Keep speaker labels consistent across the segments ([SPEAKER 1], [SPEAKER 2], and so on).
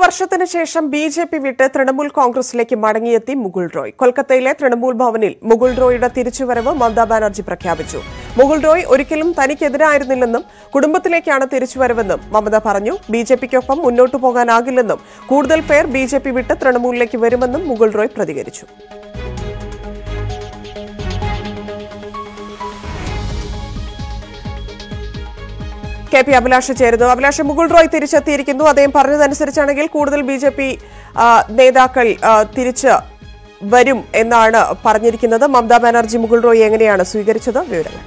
[SPEAKER 1] വർഷത്തിന് ശേഷം B J P വിട്ട് തൃണമൂൽ കോൺഗ്രസിലേക്ക് മടങ്ങിയെത്തി മുകുൾ റോയ് കൊൽക്കത്തയിലെ തൃണമൂൽ ഭവനിൽ മുകുൾ റോയിയുടെ തിരിച്ചുവരവ് മമതാ ബാനർജി പ്രഖ്യാപിച്ചു മുകുൾ റോയ് ഒരിക്കലും തനിക്കെതിരായിരുന്നില്ലെന്നും കുടുംബത്തിലേക്കാണ് തിരിച്ചുവരവെന്നും മമത പറഞ്ഞു ബി ജെ പിക്കൊപ്പം മുന്നോട്ടു പോകാനാകില്ലെന്നും കൂടുതൽ പേർ ബി ജെ പി വിട്ട് തൃണമൂലിലേക്ക് വരുമെന്നും മുകുൾ റോയ് പ്രതികരിച്ചു കെ പി അഭിലാഷ് ചേരുന്നു അഭിലാഷ് മുകുൾ റോയ് തിരിച്ചെത്തിയിരിക്കുന്നു അദ്ദേഹം പറഞ്ഞതനുസരിച്ചാണെങ്കിൽ കൂടുതൽ ബി ജെ പി നേതാക്കൾ ആ, തിരിച്ച് വരും എന്നാണ് പറഞ്ഞിരിക്കുന്നത് മമതാ ബാനർജി മുകുൾ റോയ് എങ്ങനെയാണ് സ്വീകരിച്ചത് വിവരങ്ങൾ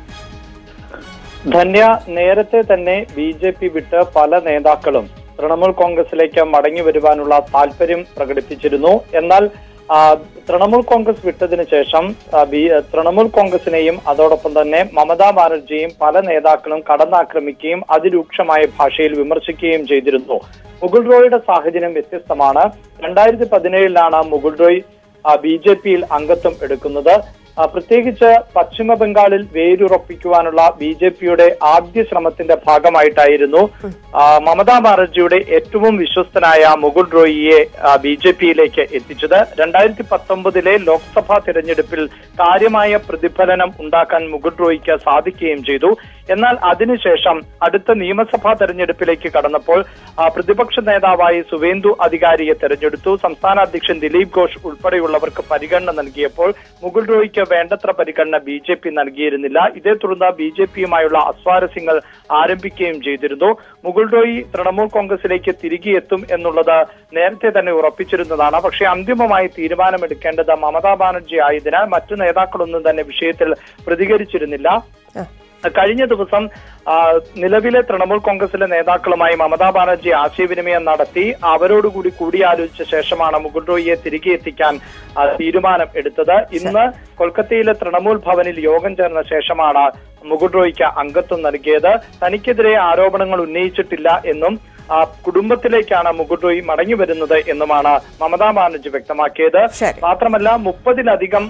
[SPEAKER 2] ധന്യ നേരത്തെ തന്നെ ബി ജെ പി വിട്ട് പല നേതാക്കളും തൃണമൂൽ കോൺഗ്രസിലേക്ക് മടങ്ങി വരുവാനുള്ള താല്പര്യം പ്രകടിപ്പിച്ചിരുന്നു എന്നാൽ ആ, തൃണമൂൽ കോൺഗ്രസ് വിട്ടതിന് ശേഷം ആ, ബി- തൃണമൂൽ കോൺഗ്രസിനെയും അതോടൊപ്പം തന്നെ മമതാ ബാനർജിയും പല നേതാക്കളും കടന്നാക്രമിക്കുകയും അതിരൂക്ഷമായ ഭാഷയിൽ വിമർശിക്കുകയും ചെയ്തിരുന്നു മുകുൾ റോയുടെ സാഹചര്യം വ്യത്യസ്തമാണ് രണ്ടായിരത്തി പതിനേഴിലാണ് മുകുൾ റോയ് ബി ജെ പിയിൽ അംഗത്വം എടുക്കുന്നത് ആ, പ്രത്യേകിച്ച് പശ്ചിമ ബംഗാളിൽ വേരുറപ്പിക്കുവാനുള്ള ബി ജെ പിയുടെ ആദ്യ ശ്രമത്തിന്റെ ഭാഗമായിട്ടായിരുന്നു ആ, മമതാ ബാനർജിയുടെ ഏറ്റവും വിശ്വസ്തനായ മുകുൾ റോയിയെ ബി ജെ പിയിലേക്ക് എത്തിച്ചത് രണ്ടായിരത്തി പത്തൊമ്പതിലെ ലോക്സഭാ തിരഞ്ഞെടുപ്പിൽ കാര്യമായ പ്രതിഫലനം ഉണ്ടാക്കാൻ മുകുൾ റോയിക്ക് സാധിക്കുകയും ചെയ്തു എന്നാൽ അതിനുശേഷം അടുത്ത നിയമസഭാ തെരഞ്ഞെടുപ്പിലേക്ക് കടന്നപ്പോൾ ആ, പ്രതിപക്ഷ നേതാവായി സുവേന്ദു അധികാരിയെ തെരഞ്ഞെടുത്തു സംസ്ഥാന അധ്യക്ഷൻ ദിലീപ് ഘോഷ് ഉൾപ്പെടെയുള്ളവർക്ക് പരിഗണന നൽകിയപ്പോൾ മുകുൾ റോയിക്ക് വേണ്ടത്ര പരിഗണന ബി ജെ പി നൽകിയിരുന്നില്ല ഇതേ തുടർന്ന് ബി ജെ പിയുമായുള്ള അസ്വാരസ്യങ്ങൾ ആരംഭിക്കുകയും ചെയ്തിരുന്നു മുകുൾ റോയി തൃണമൂൽ കോൺഗ്രസിലേക്ക് തിരികെ എത്തും എന്നുള്ളത് നേരത്തെ തന്നെ ഉറപ്പിച്ചിരുന്നതാണ് പക്ഷേ അന്തിമമായി തീരുമാനമെടുക്കേണ്ടത് മമതാ ബാനർജി ആയതിനാൽ മറ്റു നേതാക്കളൊന്നും തന്നെ വിഷയത്തിൽ പ്രതികരിച്ചിരുന്നില്ല
[SPEAKER 1] ആ.
[SPEAKER 2] കഴിഞ്ഞ ദിവസം ആ, നിലവിലെ തൃണമൂൽ കോൺഗ്രസിലെ നേതാക്കളുമായി മമതാ ബാനർജി ആശയവിനിമയം നടത്തി അവരോടുകൂടി കൂടിയാലോചിച്ച ശേഷമാണ് മുകുൾ റോയിയെ തിരികെ എത്തിക്കാൻ ആ, തീരുമാനം എടുത്തത് ഇന്ന് കൊൽക്കത്തയിലെ തൃണമൂൽ ഭവനിൽ യോഗം ചേർന്ന ശേഷമാണ് മുകുൾ റോയിക്ക് അംഗത്വം നൽകിയത് തനിക്കെതിരെ ആരോപണങ്ങൾ ഉന്നയിച്ചിട്ടില്ല എന്നും ആ, കുടുംബത്തിലേക്കാണ് മുകുൾ റോയി മടങ്ങി വരുന്നത് എന്നുമാണ് മമതാ ബാനർജി വ്യക്തമാക്കിയത്
[SPEAKER 1] ശരി.
[SPEAKER 2] മാത്രമല്ല മുപ്പതിലധികം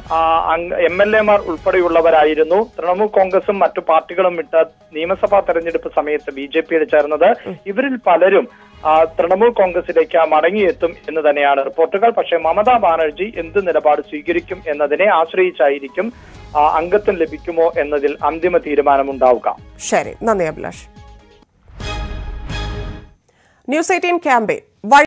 [SPEAKER 2] എം എൽ എമാർ ഉൾപ്പെടെയുള്ളവരായിരുന്നു തൃണമൂൽ കോൺഗ്രസും മറ്റു പാർട്ടികളും വിട്ട് നിയമസഭാ തെരഞ്ഞെടുപ്പ് സമയത്ത് ബി ജെ പിയിൽ ചേർന്നത് ഇവരിൽ പലരും ആ, തൃണമൂൽ കോൺഗ്രസിലേക്ക് മടങ്ങിയെത്തും എന്ന് തന്നെയാണ് റിപ്പോർട്ടുകൾ പക്ഷേ മമതാ ബാനർജി എന്ത് നിലപാട് സ്വീകരിക്കും എന്നതിനെ ആശ്രയിച്ചായിരിക്കും ആ, അംഗത്വം ലഭിക്കുമോ എന്നതിൽ അന്തിമ തീരുമാനമുണ്ടാവുക
[SPEAKER 1] ശരി നന്ദി അഭിലാഷ് ന്യൂസ് എയ്റ്റീൻ ക്യാമ്പയിൻ